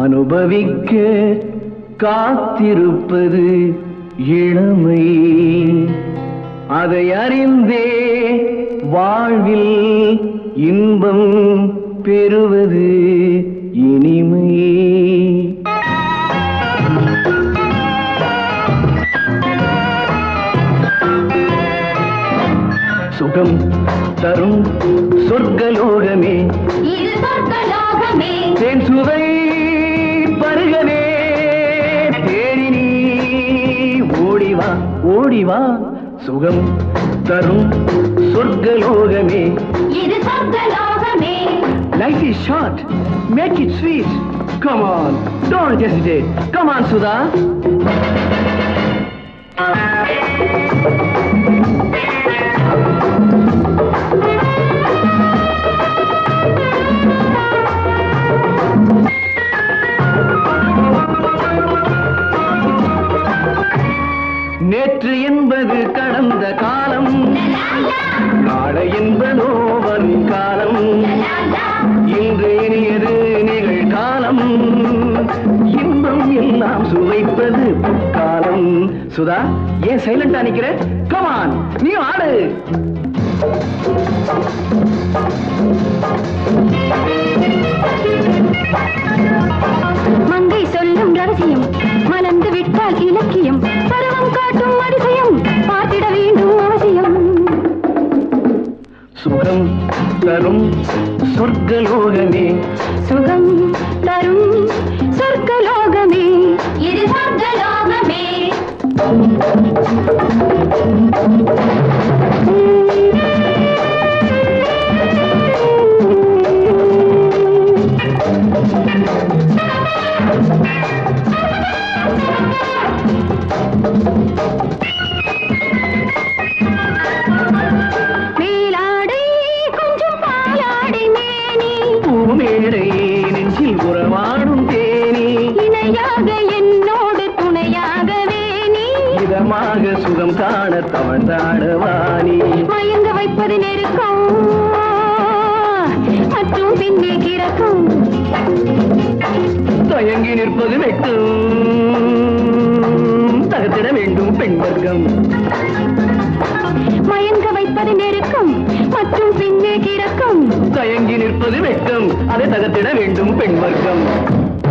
அனுபவிக்க காத்திருப்பது இளமை அதை அறிந்தே வாழ்வில் இன்பம் பெறுவது இனிமை சுகம் தரும் சொர்க்கலோகமே இது சொர்க்கலோகமே தேன் சுவை பருகவே தேடி நீ ஓடிவா ஓடிவா சுகம் தரும் சொர்க்கலோகமே இது சொர்க்கலோகமே life is short make it sweet come on don't hesitate come on Sudha நேற்று என்பது கடந்த காலம் நாளை என்பதோ வரும் காலம் இன்று இனியது நிகழ்காலம் இன்பம் எல்லாம் சுவைப்பது காலம் சுதா ஏன் சைலண்டா நிக்கிற கமான் நீ ஆடு மங்கை சொல்லும் ரகசியம் மலர்ந்து விட்டால் இலக்கியம் பருவம் காட்டும் அதிசயம் பார்த்திட வேண்டும் அவசியம் சுகம் தரும் சொர்க்கலோகமே சுகம் தரும் சொர்க்கலோகமே இது சொர்க்கலோகமே மேலாடை கொஞ்சம் பாலாடை மேனி பூமேடை நெஞ்சில் உறவாடும் தேனி இணையாக என்னோடு துணையாகவே நீ இதமாக சுகம் காண தவழ்ந்தாடவானி மயங்க வைப்பது நெருக்கம் மற்றும் பின்னே கிறக்கும் தயங்கி நிற்பது வெட்டும் தகத்திட வேண்டும் பெண் வர்க்கம் மயங்க வைப்பது நெருக்கம் மற்றும் பின்னே கிறக்கும் தயங்கி நிற்பது வெட்கம் அதை தகத்திட வேண்டும் பெண் வர்க்கம்